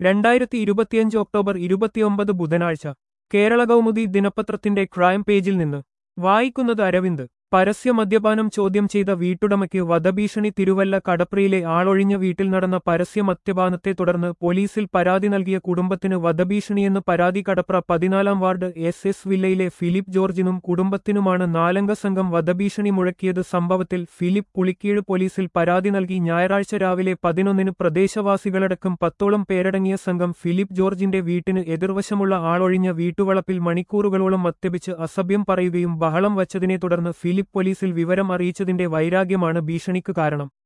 രണ്ടായിരത്തി ഇരുപത്തിയഞ്ച് ഒക്ടോബർ ഇരുപത്തിയൊമ്പത് ബുധനാഴ്ച കേരള കൗമുദി ദിനപത്രത്തിന്റെ ക്രൈം പേജിൽ നിന്ന് വായിക്കുന്നത് അരവിന്ദ് പരസ്യ മദ്യപാനം ചോദ്യം ചെയ്ത വീട്ടുടമയ്ക്ക് വധഭീഷണി തിരുവല്ല കടപ്രയിലെ ആളൊഴിഞ്ഞ വീട്ടിൽ നടന്ന പരസ്യ മദ്യപാനത്തെ തുടർന്ന് പോലീസിൽ പരാതി നൽകിയ കുടുംബത്തിന് വധഭീഷണിയെന്ന് പരാതി കടപ്ര പതിനാലാം വാർഡ് എസ് എസ് വില്ലയിലെ ഫിലിപ്പ് ജോർജിനും കുടുംബത്തിനുമാണ് നാലംഗ സംഘം വധഭീഷണി മുഴക്കിയത് സംഭവത്തിൽ ഫിലിപ്പ് പുളിക്കീഴ് പോലീസിൽ പരാതി നൽകി ഞായറാഴ്ച രാവിലെ പതിനൊന്നിന് പ്രദേശവാസികളടക്കം പത്തോളം പേരടങ്ങിയ സംഘം ഫിലിപ്പ് ജോർജിന്റെ വീട്ടിന് എതിർവശമുള്ള ആളൊഴിഞ്ഞ വീട്ടുവളപ്പിൽ മണിക്കൂറുകളോളം മദ്യപിച്ച് അസഭ്യം പറയുകയും ബഹളം വച്ചതിനെ തുടർന്ന് ഫിലിപ്പ് പോലീസിൽ വിവരം അറിയിച്ചതിന്റെ വൈരാഗ്യമാണ് ഭീഷണിക്ക് കാരണം